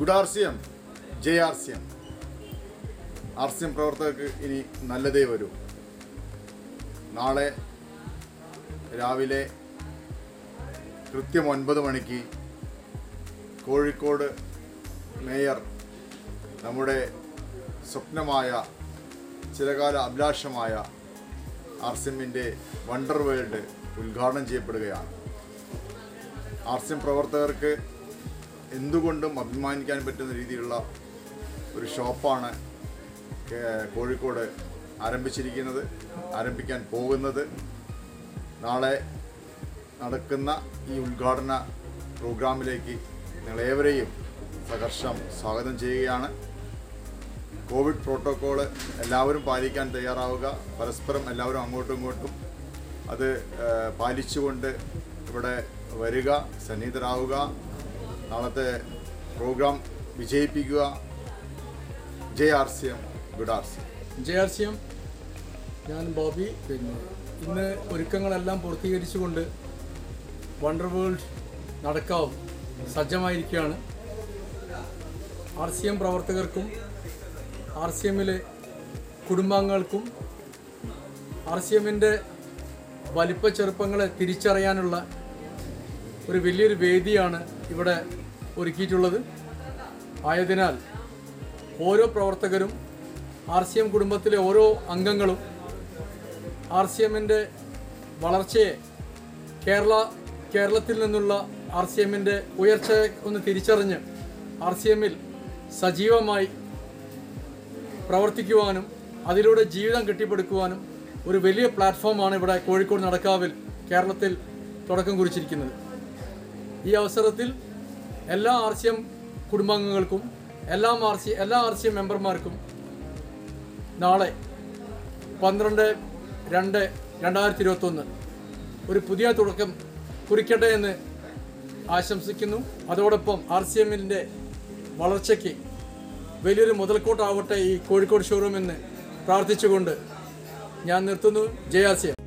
good R C M J R C M R C M പ്രവർത്തകർക്ക് ഇനി നല്ലതേ വരൂ നാളെ രാവിലെ കൃത്യം ഒൻപത് മണിക്ക് കോഴിക്കോട് മേയർ നമ്മുടെ സ്വപ്നമായ ചിരകാല അഭിലാഷമായ ആർ സി എമ്മിൻ്റെ വണ്ടർ വേൾഡ് ഉദ്ഘാടനം ചെയ്യപ്പെടുകയാണ് ആർ സി എം പ്രവർത്തകർക്ക് എന്തുകൊണ്ടും അഭിമാനിക്കാൻ പറ്റുന്ന രീതിയിലുള്ള ഒരു ഷോപ്പാണ് കേ- കോഴിക്കോട് ആരംഭിച്ചിരിക്കുന്നത് ആരംഭിക്കാൻ പോകുന്നത് നാളെ നടക്കുന്ന ഈ ഉദ്ഘാടന പ്രോഗ്രാമിലേക്ക് നിങ്ങളേവരെയും സഹർഷം സ്വാഗതം ചെയ്യുകയാണ് കോവിഡ് പ്രോട്ടോക്കോള് എല്ലാവരും പാലിക്കാൻ തയ്യാറാവുക പരസ്പരം എല്ലാവരും അങ്ങോട്ടും ഇങ്ങോട്ടും അത് ഏഹ്, പാലിച്ചുകൊണ്ട് ഇവിടെ വരിക സന്നിഹിതരാവുക നാളത്തെ പ്രോഗ്രാം വിജയിപ്പിക്കുക J R C M good R C M J R C M ഞാൻ ബോബി പിന്നെ ഇന്ന് ഒരുക്കങ്ങളെല്ലാം പൂർത്തീകരിച്ചുകൊണ്ട് വണ്ടർ വേൾഡ് നടക്കാവും സജ്ജമായിരിക്കുകയാണ് ആർ സി എം പ്രവർത്തകർക്കും ആർ സി എമ്മിലെ കുടുംബാംഗങ്ങൾക്കും ആർ സി എമ്മിൻ്റെ വലിപ്പ ചെറുപ്പങ്ങളെ തിരിച്ചറിയാനുള്ള ഒരു വലിയൊരു വേദിയാണ് ഇവിടെ ഒരുക്കിയിട്ടുള്ളത് ആയതിനാൽ ഓരോ പ്രവർത്തകരും ആർ സി എം കുടുംബത്തിലെ ഓരോ അംഗങ്ങളും ആർ സി എമ്മിൻ്റെ വളർച്ചയെ കേരള കേരളത്തിൽ നിന്നുള്ള ആർ സി എമ്മിൻ്റെ ഉയർച്ചയെ ഒന്ന് തിരിച്ചറിഞ്ഞ് ആർ സി എമ്മിൽ സജീവമായി പ്രവർത്തിക്കുവാനും അതിലൂടെ ജീവിതം കെട്ടിപ്പടുക്കുവാനും ഒരു വലിയ പ്ലാറ്റ്ഫോമാണ് ഇവിടെ കോഴിക്കോട് നടക്കാവിൽ കേരളത്തിൽ തുടക്കം കുറിച്ചിരിക്കുന്നത് ഈ അവസരത്തിൽ എല്ലാ ആർ സി എം കുടുംബാംഗങ്ങൾക്കും എല്ലാ ആർ സി എല്ലാ ആർ സി എം മെമ്പർമാർക്കും നാളെ പന്ത്രണ്ട് രണ്ട് രണ്ടായിരത്തി ഇരുപത്തൊന്ന് ഒരു പുതിയ തുടക്കം കുറിക്കട്ടെ എന്ന് ആശംസിക്കുന്നു അതോടൊപ്പം ആർ സി എമ്മിൻ്റെ വളർച്ചയ്ക്ക് വലിയൊരു മുതൽക്കൂട്ടാവട്ടെ ഈ കോഴിക്കോട് ഷോറൂം എന്ന് പ്രാർത്ഥിച്ചുകൊണ്ട് ഞാൻ നിർത്തുന്നു ജെ ആർ സി എം